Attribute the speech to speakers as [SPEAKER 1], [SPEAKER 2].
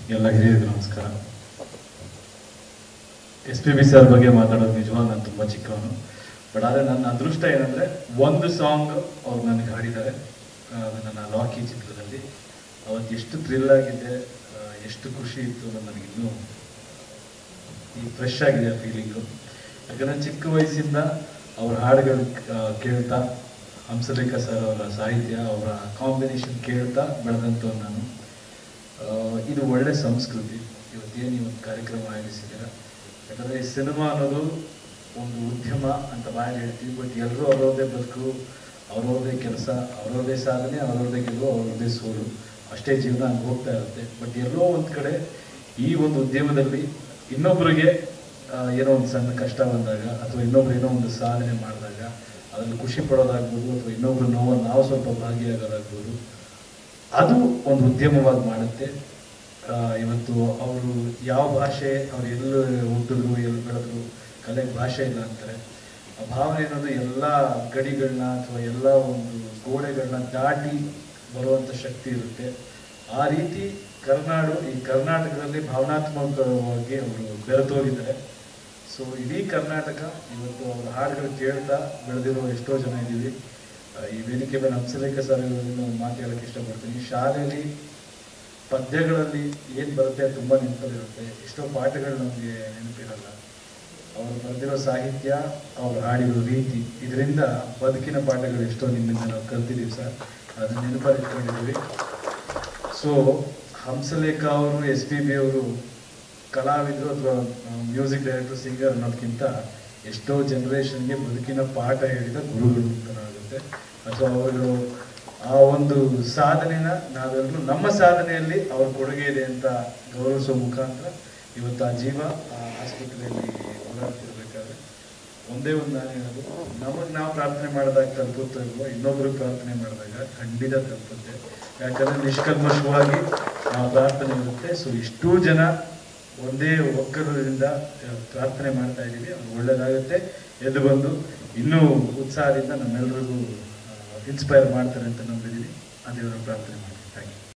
[SPEAKER 1] ಎಲ್ಲ ಹಿರಿಯರಿಗೂ ನಮಸ್ಕಾರ S P B sir ಬಗ್ಗೆ ಮಾತಾಡೋದು ನಿಜವಾಗ ನಾನು ತುಂಬ ಚಿಕ್ಕವನು ಬಟ್ ಆದರೆ ನನ್ನ ಅದೃಷ್ಟ ಏನಂದರೆ ಒಂದು ಸಾಂಗ್ ಅವ್ರು ನನಗೆ ಹಾಡಿದ್ದಾರೆ ಆ, ಅದು ನನ್ನ ಲಾಕಿ ಚಿತ್ರದಲ್ಲಿ ಅವತ್ತು ಎಷ್ಟು ಥ್ರಿಲ್ ಆಗಿದ್ದೆ ಆ, ಎಷ್ಟು ಖುಷಿ ಇತ್ತು ಅನ್ನೋದು ನನಗಿನ್ನೂ ಈ ಫ್ರೆಶ್ ಆಗಿದೆ ಫೀಲಿಂಗು ಯಾಕಂದರೆ ಚಿಕ್ಕ ವಯಸ್ಸಿಂದ ಅವ್ರ ಹಾಡುಗಳು ಆ, ಕೇಳ್ತಾ ಹಂಸಲೇಖ ಸರ್ ಅವರ ಸಾಹಿತ್ಯ ಅವರ ಕಾಂಬಿನೇಷನ್ ಕೇಳ್ತಾ ಬೆಳೆದಂಥವ್ನು ನಾನು ಆ, ಇದು ಒಳ್ಳೆ ಸಂಸ್ಕೃತಿ ಇವತ್ತೇನು ಈ ಒಂದು ಕಾರ್ಯಕ್ರಮ ಆಯೋಜಿಸಿದ್ದೀರ ಯಾಕಂದರೆ ಈ ಸಿನಿಮಾ ಅನ್ನೋದು ಒಂದು ಉದ್ಯಮ ಅಂತ ಬಾಯಿ ಹೇಳ್ತೀವಿ ಬಟ್ ಎಲ್ಲರೂ ಅವ್ರವ್ರದೇ ಬದುಕು ಅವ್ರವ್ರದೇ ಕೆಲಸ ಅವ್ರವ್ರದೇ ಸಾಧನೆ ಅವ್ರವ್ರದೇ ಗೆಲುವು ಅವ್ರವ್ರದೇ ಸೋಲು ಅಷ್ಟೇ ಜೀವನ ಹಂಗೆ ಹೋಗ್ತಾ ಇರುತ್ತೆ ಬಟ್ ಎಲ್ಲೋ ಒಂದು ಕಡೆ ಈ ಒಂದು ಉದ್ಯಮದಲ್ಲಿ ಇನ್ನೊಬ್ಬರಿಗೆ ಆ, ಏನೋ ಒಂದು ಸಣ್ಣ ಕಷ್ಟ ಬಂದಾಗ ಅಥವಾ ಇನ್ನೊಬ್ರು ಏನೋ ಒಂದು ಸಾಧನೆ ಮಾಡಿದಾಗ ಅದ್ರಲ್ಲಿ ಖುಷಿ ಪಡೋದಾಗ್ಬೋದು ಅಥವಾ ಇನ್ನೊಬ್ರು ನೋವು ನಾವು ಸ್ವಲ್ಪ ಭಾಗಿಯಾಗೋದಾಗ್ಬೋದು ಅದು ಒಂದು ಉದ್ಯಮವಾಗಿ ಮಾಡುತ್ತೆ ಆ, ಇವತ್ತು ಅವರು ಯಾವ ಭಾಷೆ ಅವ್ರು ಎಲ್ಲಿ ಹುಟ್ಟಿದ್ರು ಎಲ್ಲಿ ಬೆಳೆದ್ರು ಕಲೆಗೆ ಭಾಷೆ ಇಲ್ಲ ಅಂತಾರೆ ಆ ಭಾವನೆ ಅನ್ನೋದು ಎಲ್ಲ ಗಡಿಗಳನ್ನ ಅಥವಾ ಎಲ್ಲ ಒಂದು ಗೋಡೆಗಳನ್ನ ದಾಟಿ ಬರುವಂಥ ಶಕ್ತಿ ಇರುತ್ತೆ ಆ ರೀತಿ ಕರ್ನಾಡು ಈ ಕರ್ನಾಟಕದಲ್ಲಿ ಭಾವನಾತ್ಮಕವಾಗಿ ಅವರು ಬೆರೆತೋಗಿದ್ದಾರೆ ಸೊ ಇಡೀ ಕರ್ನಾಟಕ ಇವತ್ತು ಅವ್ರ ಹಾಡುಗಳು ಕೇಳ್ತಾ ಬೆಳೆದಿರೋ ಎಷ್ಟೋ ಜನ ಇದ್ದೀವಿ ಆ, ಈ ವೇದಿಕೆ ಮೇಲೆ ಹಂಸಲೇಖ ಸರ್ ಒಂದು ಮಾತು ಹೇಳಕ್ಕೆ ಇಷ್ಟಪಡ್ತೀನಿ ಶಾಲೆಯಲ್ಲಿ ಪದ್ಯಗಳಲ್ಲಿ ಏನು ಬರುತ್ತೆ ಅದು ತುಂಬ ನೆನಪಲ್ಲಿರುತ್ತೆ ಎಷ್ಟೋ ಪಾಠಗಳು ನಮಗೆ ನೆನಪಿರಲ್ಲ ಅವರು ಬರೆದಿರೋ ಸಾಹಿತ್ಯ ಅವ್ರು ಹಾಡಿರೋ ರೀತಿ ಇದರಿಂದ ಬದುಕಿನ ಪಾಠಗಳು ಎಷ್ಟೋ ನಿಮ್ಮಿಂದ ನಾವು ಕಲ್ತಿದ್ದೀವಿ ಸರ್ ಅದನ್ನ ನೆನಪಲ್ಲಿ ಇಟ್ಕೊಂಡಿದ್ದೀವಿ ಸೊ ಹಂಸಲೇಖ ಅವರು ಎಸ್ ಪಿ ಬಿ ಅವರು ಕಲಾವಿದರು ಅಥವಾ ಮ್ಯೂಸಿಕ್ ಡೈರೆಕ್ಟರ್ ಸಿಂಗರ್ ಅನ್ನೋದಕ್ಕಿಂತ ಎಷ್ಟೋ ಜನರೇಷನ್ಗೆ ಬದುಕಿನ ಪಾಠ ಹೇಳಿದ ಗುರುಗಳು ಅಂತ ಆಗುತ್ತೆ ಅಥವಾ ಅವರು ಆ ಒಂದು ಸಾಧನೆನ ನಾವೆಲ್ಲರೂ ನಮ್ಮ ಸಾಧನೆಯಲ್ಲಿ ಅವ್ರ ಕೊಡುಗೆ ಇದೆ ಅಂತ ಗೌರವಿಸೋ ಮುಖಾಂತರ ಇವತ್ತು ಆ ಜೀವ ಆ ಆಸ್ಪತ್ರೆಯಲ್ಲಿ ಓಡಾಡ್ತಿರ್ಬೇಕಾದ್ರೆ ಒಂದೇ ಒಂದು ನಾನು ಹೇಳೋದು ನಮಗೆ ನಾವು ಪ್ರಾರ್ಥನೆ ಮಾಡಿದಾಗ ತಲುಪುತ್ತೋ ಇಲ್ವೋ ಇನ್ನೊಬ್ರಿಗೆ ಪ್ರಾರ್ಥನೆ ಮಾಡಿದಾಗ ಖಂಡಿತ ತಲುಪುತ್ತೆ ಯಾಕಂದ್ರೆ ನಿಷ್ಕಲ್ಮಶವಾಗಿ ಆ ಪ್ರಾರ್ಥನೆ ಇರುತ್ತೆ ಸೊ ಇಷ್ಟೂ ಜನ ಒಂದೇ ಒಕ್ಕರದಿಂದ ಪ್ರಾರ್ಥನೆ ಮಾಡ್ತಾ ಇದ್ದೀವಿ ಅದು ಒಳ್ಳೇದಾಗುತ್ತೆ ಎದ್ದು ಬಂದು ಇನ್ನೂ ಉತ್ಸಾಹದಿಂದ ನಮ್ಮೆಲ್ಲರಿಗೂ ಇನ್ಸ್ಪೈರ್ ಮಾಡ್ತಾರೆ ಅಂತ ನಂಬಿದ್ದೀವಿ ಆ ದೇವರ ಪ್ರಾರ್ಥನೆ ಮಾಡಿ ಥ್ಯಾಂಕ್ ಯು